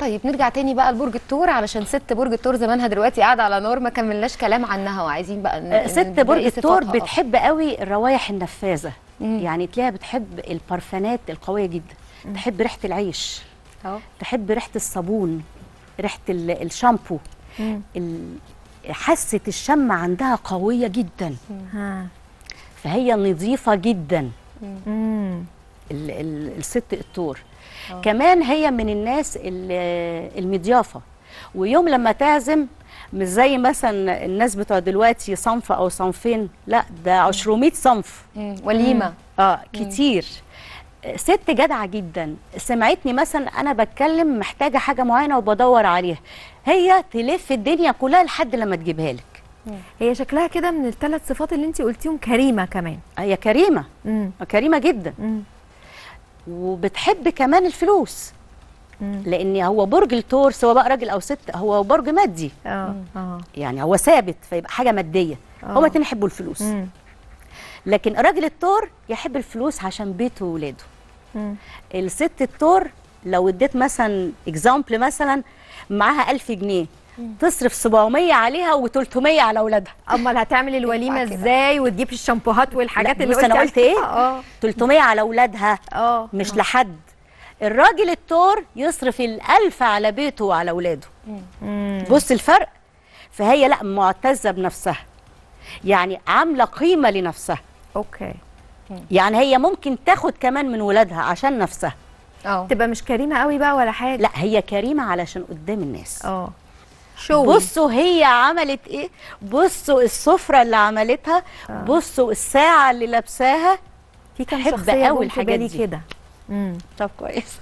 طيب نرجع تاني بقى لبرج الثور علشان ست برج الثور زمانها دلوقتي قاعده على نار ما كملناش كلام عنها وعايزين بقى ن- آه، ست نلاقي برج الثور صفاتها. بتحب قوي الروائح النفاذه مم. يعني تلاقيها بتحب البارفانات القويه جدا تحب ريحه العيش أهو. تحب ريحه الصابون ريحه ال- الشامبو ال- حاسه الشم عندها قويه جدا ها فهي نظيفه جدا مم. ال- ال- الست الثور كمان هي من الناس ال- المضيافه ويوم لما تعزم مش زي مثلا الناس بتوع دلوقتي صنف او صنفين لا ده 200 صنف مم. وليمه اه كتير ست جدعه جدا سمعتني مثلا انا بتكلم محتاجه حاجه معينه وبدور عليها هي تلف الدنيا كلها لحد لما تجيبها لك هي شكلها كده من الثلاث صفات اللي انت قلتيهم كريمه كمان هي كريمه مم. كريمه جدا مم. وبتحب كمان الفلوس مم. لان هو برج الثور سواء بقى راجل او ست هو برج مادي اه اه يعني هو ثابت فيبقى حاجه ماديه آه. هما الاتنين يحبوا الفلوس مم. لكن راجل الثور يحب الفلوس عشان بيته وولاده مم. الست الثور لو اديت مثلا اكزامبل مثلا معاها 1000 جنيه تصرف 700 عليها و300 على اولادها امال هتعمل الوليمه ينفع كده. ازاي وتجيب الشامبوهات والحاجات لا، اللي بص أنا قلتي قلت إيه؟ عليها. اه 300 على اولادها اه مش لحد الراجل الثور يصرف الألف على بيته وعلى اولاده مم. بص الفرق فهي لا معتزه بنفسها يعني عامله قيمه لنفسها اوكي يعني هي ممكن تاخد كمان من ولادها عشان نفسها اه تبقى مش كريمه قوي بقى ولا حاجه لا هي كريمه علشان قدام الناس اه شو بصوا هي عملت ايه بصوا السفره اللي عملتها بصوا الساعه اللي لابساها في كام بحب شخصيه قوي قوي الحاجات بالي دي. كده مم. طب كويس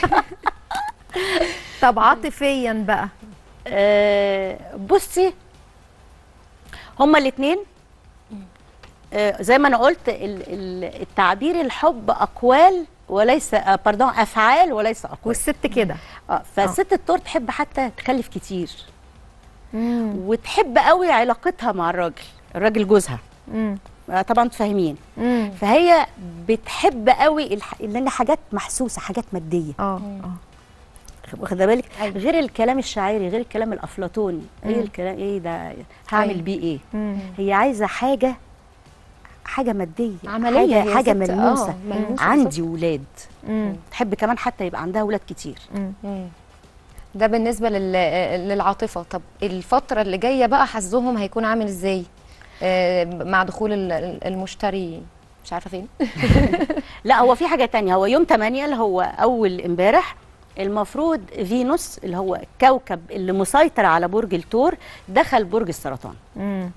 طب عاطفيا بقى آه بصي هما الاثنين آه زي ما انا قلت ال- ال- التعبير الحب اقوال وليس آه باردون افعال وليس اقوال والست كده اه فست التور تحب حتى تخلف كتير مم. وتحب قوي علاقتها مع الراجل الراجل جوزها مم. آه طبعا فاهمين مم. فهي بتحب قوي الح... لان حاجات محسوسه حاجات ماديه اه اه واخده بالك أيوة. غير الكلام الشاعري غير الكلام الافلاطوني ايه مم. الكلام ايه ده هعمل أيوة. بيه ايه مم. هي عايزه حاجه حاجه ماديه عمليه حاجه, هي حاجة ست- ملموسه آه، ملموسة عندي ولاد مم. تحب كمان حتى يبقى عندها ولاد كتير مم. مم. ده بالنسبه لل... للعاطفه طب الفتره اللي جايه بقى حظهم هيكون عامل ازاي آه، مع دخول ال- ال- المشتري مش عارفه فين لا هو في حاجه تانية هو يوم 8 اللي هو اول امبارح المفروض فينوس اللي هو الكوكب اللي مسيطر على برج الثور دخل برج السرطان مم.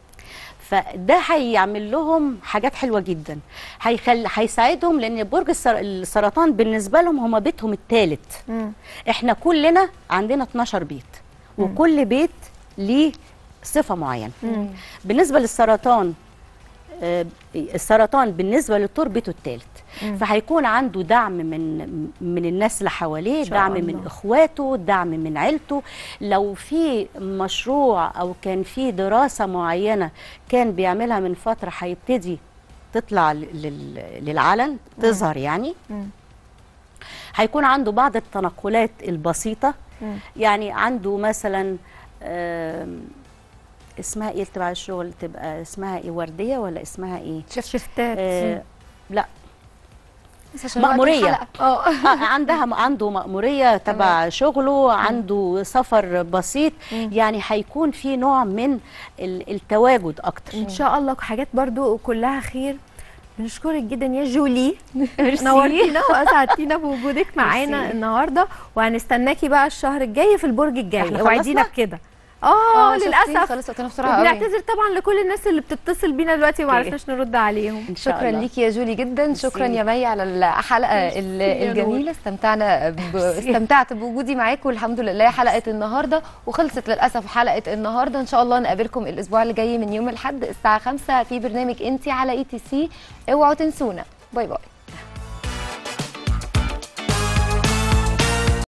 فده هيعمل لهم حاجات حلوه جدا هيخل... هيساعدهم لان برج السر... السرطان بالنسبه لهم هم بيتهم الثالث مم. احنا كلنا عندنا 12 بيت وكل بيت ليه صفه معينه بالنسبه للسرطان آه، السرطان بالنسبه للطور بيته الثالث فهيكون عنده دعم من من الناس اللي حواليه شاء دعم الله. من اخواته دعم من عيلته لو في مشروع او كان في دراسه معينه كان بيعملها من فتره هيبتدي تطلع لل- للعلن تظهر يعني مم. هيكون عنده بعض التنقلات البسيطه مم. يعني عنده مثلا آم، اسمها ايه تبع الشغل تبقى اسمها ايه ورديه ولا اسمها ايه شفتات آه لا بس عشان وقت مأمورية. الحلقة. اه آه، عندها عنده مأمورية تبع شغله عنده سفر بسيط يعني هيكون في نوع من ال- التواجد أكتر ان شاء الله حاجات برضو كلها خير بنشكرك جدا يا جولي نورتينا واسعدتينا بوجودك معانا ميرسي. النهارده وهنستناكي بقى الشهر الجاي في البرج الجاي إحنا اوعدينا خلصنا؟ بكده اه شفتي؟ للاسف خلص وقتنا بسرعه قوي وبنعتذر طبعا لكل الناس اللي بتتصل بينا دلوقتي وما أوكي. عرفناش نرد عليهم إن شاء شكرا الله ليكي يا جولي جدا شكرا ميرسي. يا مي على الحلقه ال- يا الجميله استمتعنا ب... استمتعت بوجودي معاكم والحمد لله حلقه النهارده وخلصت للاسف حلقه النهارده ان شاء الله نقابلكم الاسبوع اللي جاي من يوم الاحد الساعه 5 في برنامج انتي على اي تي سي اوعوا تنسونا باي باي